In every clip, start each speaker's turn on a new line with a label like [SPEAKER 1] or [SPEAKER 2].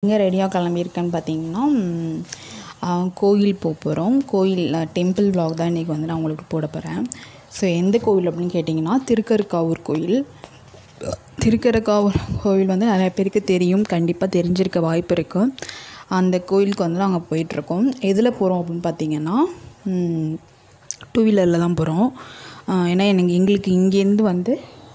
[SPEAKER 1] எங்கே ரெடியாக கிளம்பியிருக்கேன்னு பார்த்தீங்கன்னா கோயில் போக போகிறோம் கோயில் டெம்பிள் vlog தான் இன்றைக்கி வந்து நான் உங்களுக்கு போட போகிறேன் ஸோ எந்த கோவில் அப்படின்னு கேட்டிங்கன்னா திருக்கருக்காவூர் கோயில் திருக்கருக்காவூர் கோவில் வந்து நிறைய பேருக்கு தெரியும் கண்டிப்பாக தெரிஞ்சிருக்க வாய்ப்பு இருக்குது அந்த கோயிலுக்கு வந்து நாங்கள் போயிட்டுருக்கோம் எதில் போகிறோம் அப்படின்னு பார்த்தீங்கன்னா டூ வீலரில் தான் போகிறோம் ஏன்னா எனக்கு எங்களுக்கு இங்கேருந்து வந்து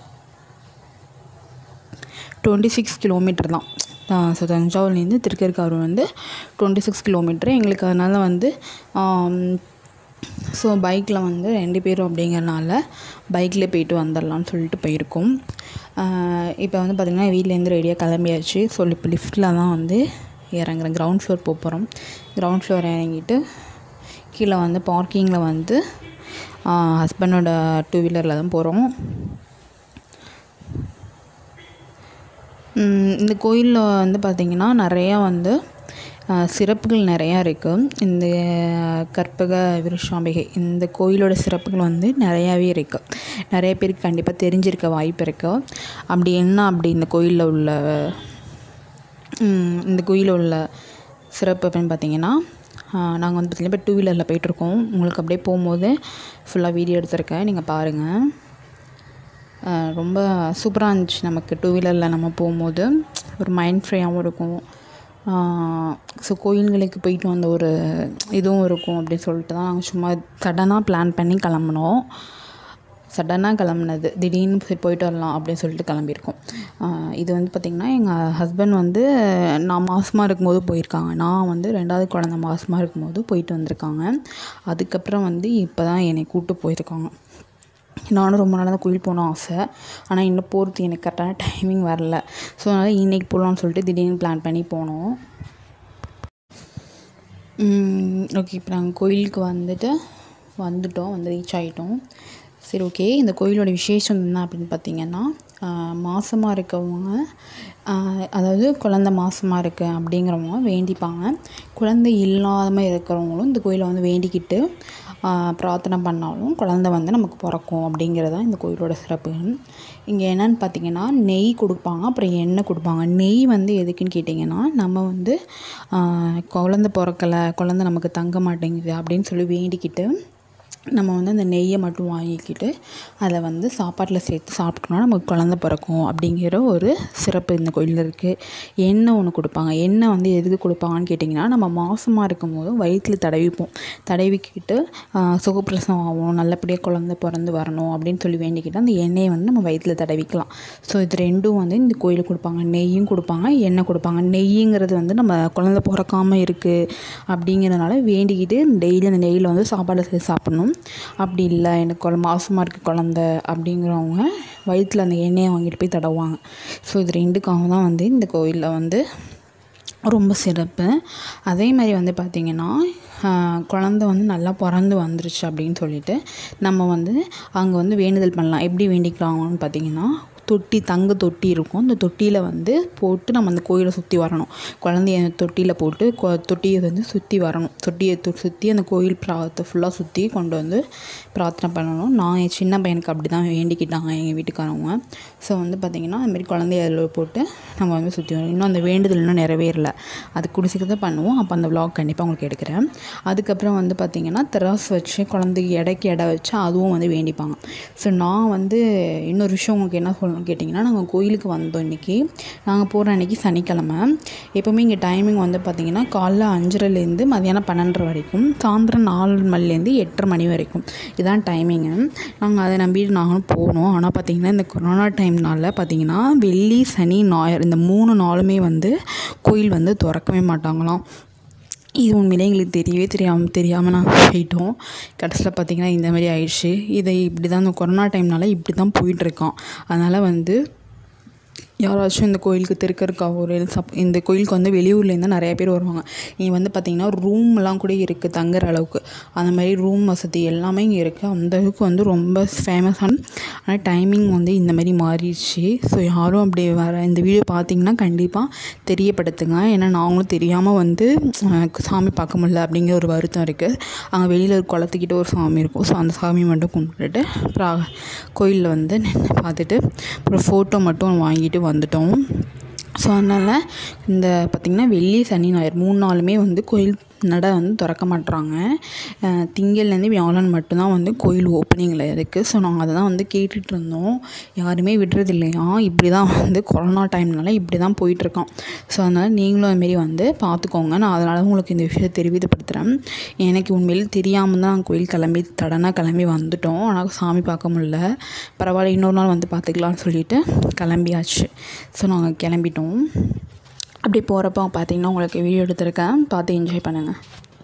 [SPEAKER 1] டுவெண்ட்டி சிக்ஸ் கிலோமீட்டர் தான் ஸோ தஞ்சாவூர்லேருந்து திருக்கருக்காரூர் வந்து டுவெண்ட்டி சிக்ஸ் கிலோமீட்ரு எங்களுக்கு அதனால் வந்து ஸோ பைக்கில் வந்து ரெண்டு பேரும் அப்படிங்கிறனால பைக்கில் போயிட்டு வந்துடலாம்னு சொல்லிட்டு போயிருக்கோம் இப்போ வந்து பார்த்திங்கன்னா வீட்டிலேருந்து ரெடியாக கிளம்பியாச்சு ஸோ இப்போ லிஃப்ட்டில் தான் வந்து இறங்குறேன் கிரவுண்ட் ஃப்ளோர் போக போகிறோம் கிரவுண்ட் ஃப்ளோர் இறங்கிட்டு கீழே வந்து பார்க்கிங்கில் வந்து ஹஸ்பண்டோட டூ வீலரில் தான் போகிறோம் இந்த கோயிலில் வந்து பார்த்திங்கன்னா நிறையா வந்து சிறப்புகள் நிறையா இருக்குது இந்த கற்பக விருஷாம்பிகை இந்த கோயிலோட சிறப்புகள் வந்து நிறையாவே இருக்குது நிறைய பேருக்கு கண்டிப்பாக தெரிஞ்சிருக்க வாய்ப்பு இருக்குது அப்படி என்ன அப்படி இந்த கோயிலில் உள்ள இந்த கோயிலில் உள்ள சிறப்பு அப்படின்னு பார்த்தீங்கன்னா நாங்கள் வந்து பார்த்திங்கன்னா இப்போ டூ வீலரில் போயிட்டுருக்கோம் உங்களுக்கு அப்படியே போகும்போது ஃபுல்லாக வீடியோ எடுத்திருக்கேன் நீங்கள் பாருங்கள் ரொம்ப சூப்பராக இருந்துச்சு நமக்கு டூ வீலரில் நம்ம போகும்போது ஒரு மைண்ட் ஃப்ரீயாகவும் இருக்கும் ஸோ கோயில்களுக்கு போயிட்டு வந்த ஒரு இதுவும் இருக்கும் அப்படின்னு சொல்லிட்டு தான் நாங்கள் சும்மா சடனாக பிளான் பண்ணி கிளம்புனோம் சடனாக கிளம்புனது திடீர்னு போய் போயிட்டு வரலாம் அப்படின்னு சொல்லிட்டு கிளம்பியிருக்கோம் இது வந்து பார்த்திங்கன்னா எங்கள் ஹஸ்பண்ட் வந்து நான் மாதமாக இருக்கும்போது போயிருக்காங்க நான் வந்து ரெண்டாவது குழந்த மாதமாக இருக்கும்போது போயிட்டு வந்திருக்காங்க அதுக்கப்புறம் வந்து இப்போ தான் என்னை கூப்பிட்டு போயிருக்காங்க நானும் ரொம்ப நாளாக தான் கோயில் போகணும் ஆசை ஆனால் இன்னும் போகிறதுக்கு எனக்கு கரெக்டான டைமிங் வரல ஸோ அதனால் இன்றைக்கி போகலான்னு சொல்லிட்டு திடீர்னு பிளான் பண்ணி போனோம் ஓகே இப்போ நாங்கள் கோயிலுக்கு வந்துட்டு வந்துட்டோம் வந்து ரீச் ஆகிட்டோம் சரி ஓகே இந்த கோயிலோட விசேஷம் என்ன அப்படின்னு பார்த்தீங்கன்னா மாதமாக இருக்கவங்க அதாவது குழந்த மாதமாக இருக்கு அப்படிங்கிறவங்க வேண்டிப்பாங்க குழந்தை இல்லாமல் இருக்கிறவங்களும் இந்த கோயிலை வந்து வேண்டிக்கிட்டு பிரார்த்தனை பண்ணாலும் குழந்த வந்து நமக்கு பிறக்கும் அப்படிங்கிறது தான் இந்த கோயிலோட சிறப்பு இங்கே என்னென்னு பார்த்தீங்கன்னா நெய் கொடுப்பாங்க அப்புறம் எண்ணெய் கொடுப்பாங்க நெய் வந்து எதுக்குன்னு கேட்டிங்கன்னா நம்ம வந்து குழந்த பிறக்கலை குழந்த நமக்கு தங்க மாட்டேங்குது அப்படின்னு சொல்லி வேண்டிக்கிட்டு நம்ம வந்து அந்த நெய்யை மட்டும் வாங்கிக்கிட்டு அதை வந்து சாப்பாட்டில் சேர்த்து சாப்பிட்டோம்னா நமக்கு குழந்த பிறக்கும் அப்படிங்கிற ஒரு சிறப்பு இந்த கோயிலில் இருக்குது எண்ணெய் ஒன்று கொடுப்பாங்க எண்ணெய் வந்து எதுக்கு கொடுப்பாங்கன்னு கேட்டிங்கன்னா நம்ம மாதமாக இருக்கும் போது வயிற்றில் தடவிப்போம் தடவிக்கிட்டு சுகப்பிரசவம் ஆகும் நல்லபடியாக குழந்த பிறந்து வரணும் அப்படின்னு சொல்லி வேண்டிக்கிட்டு அந்த எண்ணெயை வந்து நம்ம வயிற்றில் தடவிக்கலாம் ஸோ இது ரெண்டும் வந்து இந்த கோயிலுக்கு கொடுப்பாங்க நெய்யும் கொடுப்பாங்க எண்ணெய் கொடுப்பாங்க நெய்யுங்கிறது வந்து நம்ம குழந்த பிறக்காமல் இருக்குது அப்படிங்கிறதுனால வேண்டிக்கிட்டு டெய்லி அந்த நெய்யில் வந்து சாப்பாடு சேர்த்து சாப்பிட்ணும் அப்படி இல்லை எனக்கு குழ மாதமாக இருக்க குழந்த அப்படிங்கிறவங்க வயிற்றில் அந்த எண்ணெயை வாங்கிட்டு போய் தடவுவாங்க ஸோ இது ரெண்டுக்காக தான் வந்து இந்த கோயிலில் வந்து ரொம்ப சிறப்பு அதே மாதிரி வந்து பார்த்திங்கன்னா குழந்த வந்து நல்லா பிறந்து வந்துருச்சு அப்படின்னு சொல்லிட்டு நம்ம வந்து அங்கே வந்து வேண்டுதல் பண்ணலாம் எப்படி வேண்டிக்கிறாங்கன்னு பார்த்திங்கன்னா தொட்டி தங்க தொட்டி இருக்கும் அந்த தொட்டியில் வந்து போட்டு நம்ம அந்த கோயிலை சுற்றி வரணும் குழந்தைய தொட்டியில் போட்டு கொ தொட்டியை வந்து சுற்றி வரணும் தொட்டியை சுற்றி அந்த கோயில் பிராத்தை ஃபுல்லாக சுற்றி கொண்டு வந்து பிரார்த்தனை பண்ணணும் நான் என் சின்ன பையனுக்கு அப்படி தான் வேண்டிக்கிட்டாங்க எங்கள் வீட்டுக்காரவங்க ஸோ வந்து பார்த்திங்கன்னா அதுமாரி குழந்தைய அதில் போட்டு நம்ம வந்து சுற்றி வரணும் இன்னும் அந்த வேண்டுதல் இன்னும் நிறைவேறல அது குடிசிக்கிறத பண்ணுவோம் அப்போ அந்த விளாக் கண்டிப்பாக உங்களுக்கு எடுக்கிறேன் அதுக்கப்புறம் வந்து பார்த்திங்கன்னா திராஸ் வச்சு குழந்தைக்கு எடைக்கு எடை வச்சு அதுவும் வந்து வேண்டிப்பாங்க ஸோ நான் வந்து இன்னொரு விஷயம் உங்களுக்கு என்ன சொல்லணும் கேட்டிங்கன்னா நாங்கள் கோயிலுக்கு வந்தோம் இன்றைக்கி நாங்கள் போகிற அன்றைக்கி சனிக்கிழமை எப்போவுமே இங்கே டைமிங் வந்து பார்த்திங்கன்னா காலைல அஞ்சரைலேருந்து மதியானம் பன்னெண்டரை வரைக்கும் சாயந்தரம் நாலு மணிலேருந்து எட்டரை மணி வரைக்கும் இதுதான் டைமிங்கு நாங்கள் அதை நம்பிட்டு நாங்களும் போனோம் ஆனால் பார்த்திங்கன்னா இந்த கொரோனா டைம்னால பார்த்திங்கன்னா வெள்ளி சனி ஞாயிறு இந்த மூணு நாளுமே வந்து கோயில் வந்து திறக்கவே மாட்டாங்களாம் இது உண்மையிலே எங்களுக்கு தெரியவே தெரியாமல் தெரியாமல் நாங்கள் போயிட்டோம் கடைசியில் பார்த்திங்கன்னா இந்த மாதிரி ஆயிடுச்சு இதை இப்படி தான் இந்த கொரோனா டைம்னால இப்படி தான் போயிட்டுருக்கோம் அதனால் வந்து யாராச்சும் இந்த கோயிலுக்கு திருக்கருக்காவூர் சப் இந்த கோயிலுக்கு வந்து வெளியூர்லேருந்து நிறைய பேர் வருவாங்க இங்கே வந்து பார்த்திங்கன்னா ரூம்லாம் கூட இருக்குது தங்குற அளவுக்கு அந்த மாதிரி ரூம் வசதி எல்லாமே இங்கே இருக்குது அந்த அளவுக்கு வந்து ரொம்ப ஃபேமஸான ஆனால் டைமிங் வந்து இந்த மாதிரி மாறிடுச்சு ஸோ யாரும் அப்படி வர இந்த வீடியோ பார்த்தீங்கன்னா கண்டிப்பாக தெரியப்படுத்துங்க ஏன்னா நாங்களும் தெரியாமல் வந்து சாமி பார்க்க முடியல அப்படிங்கிற ஒரு வருத்தம் இருக்குது அங்கே வெளியில் ஒரு குளத்துக்கிட்ட ஒரு சாமி இருக்கும் ஸோ அந்த சாமி மட்டும் கும்பிட்டுட்டு அப்புறம் கோயிலில் வந்து நின்று பார்த்துட்டு அப்புறம் ஃபோட்டோ மட்டும் வாங்கிட்டு வந்துட்டோம் ஸோ அதனால் இந்த பார்த்திங்கன்னா வெள்ளி சனி ஞாயிறு மூணு நாளுமே வந்து கோயில் நடை வந்து திறக்க மாட்றாங்க அஹ் திங்கள்லேருந்து வியாழன் மட்டும்தான் வந்து கோயில் ஓப்பனிங்கில் இருக்குது ஸோ நாங்கள் அதை தான் வந்து கேட்டுட்டு இருந்தோம் யாருமே விடுறது இல்லையா இப்படி தான் வந்து கொரோனா டைம்னால இப்படி தான் போயிட்டுருக்கோம் ஸோ அதனால் நீங்களும் அதுமாரி வந்து பார்த்துக்கோங்க நான் அதனால் உங்களுக்கு இந்த விஷயத்தை தெரிவித்தப்படுத்துகிறேன் எனக்கு உண்மையில் தெரியாமல் தான் நாங்கள் கோயில் கிளம்பி சடனாக கிளம்பி வந்துட்டோம் ஆனால் சாமி பார்க்க முடியல பரவாயில்ல இன்னொரு நாள் வந்து பார்த்துக்கலாம்னு சொல்லிட்டு கிளம்பியாச்சு ஸோ நாங்கள் கிளம்பிட்டோம் அப்படி போகிறப்ப பார்த்தீங்கன்னா உங்களுக்கு வீடியோ எடுத்திருக்கேன் பார்த்து என்ஜாய் பண்ணுங்கள்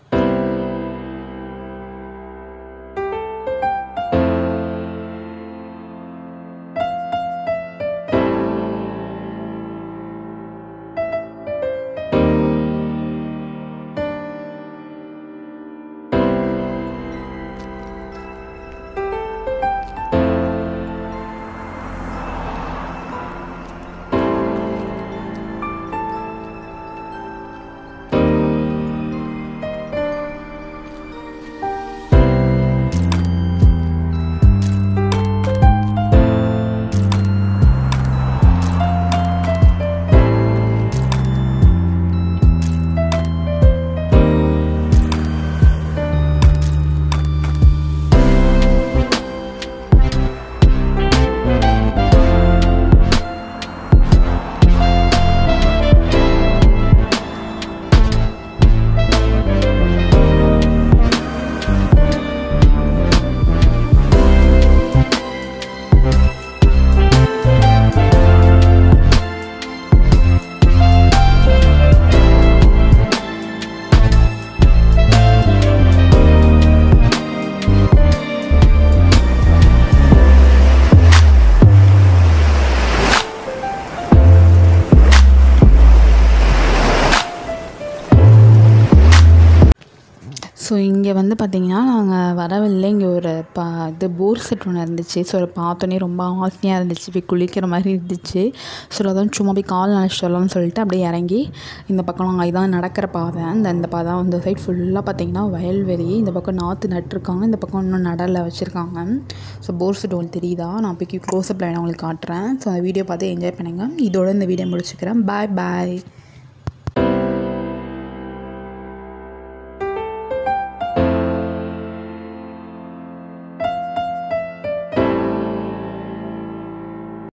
[SPEAKER 1] ஸோ இங்கே வந்து பார்த்திங்கன்னா நாங்கள் வரவில்லை இங்கே ஒரு பா இது போர் செட் ஒன்று இருந்துச்சு ஸோ அதை பார்த்தோன்னே ரொம்ப ஆசையாக இருந்துச்சு போய் குளிக்கிற மாதிரி இருந்துச்சு ஸோ அதான் சும்மா போய் கால் நினச்சிட்டு வரலாம்னு சொல்லிட்டு அப்படியே இறங்கி இந்த பக்கம் இதான் நடக்கிற பாதை இந்த இந்த பாதை இந்த சைட் ஃபுல்லாக பார்த்திங்கன்னா வயல்வெளி இந்த பக்கம் நாற்று நட்டிருக்காங்க இந்த பக்கம் இன்னும் நடலில் வச்சுருக்காங்க ஸோ போர் செட் ஒன்று தெரியுதா நான் போய் க்ளோஸ்அப்பில் வேணா உங்களுக்கு காட்டுறேன் ஸோ அந்த வீடியோ பார்த்து என்ஜாய் பண்ணுங்கள் இதோட இந்த வீடியோ முடிச்சுக்கிறேன் பாய் பாய்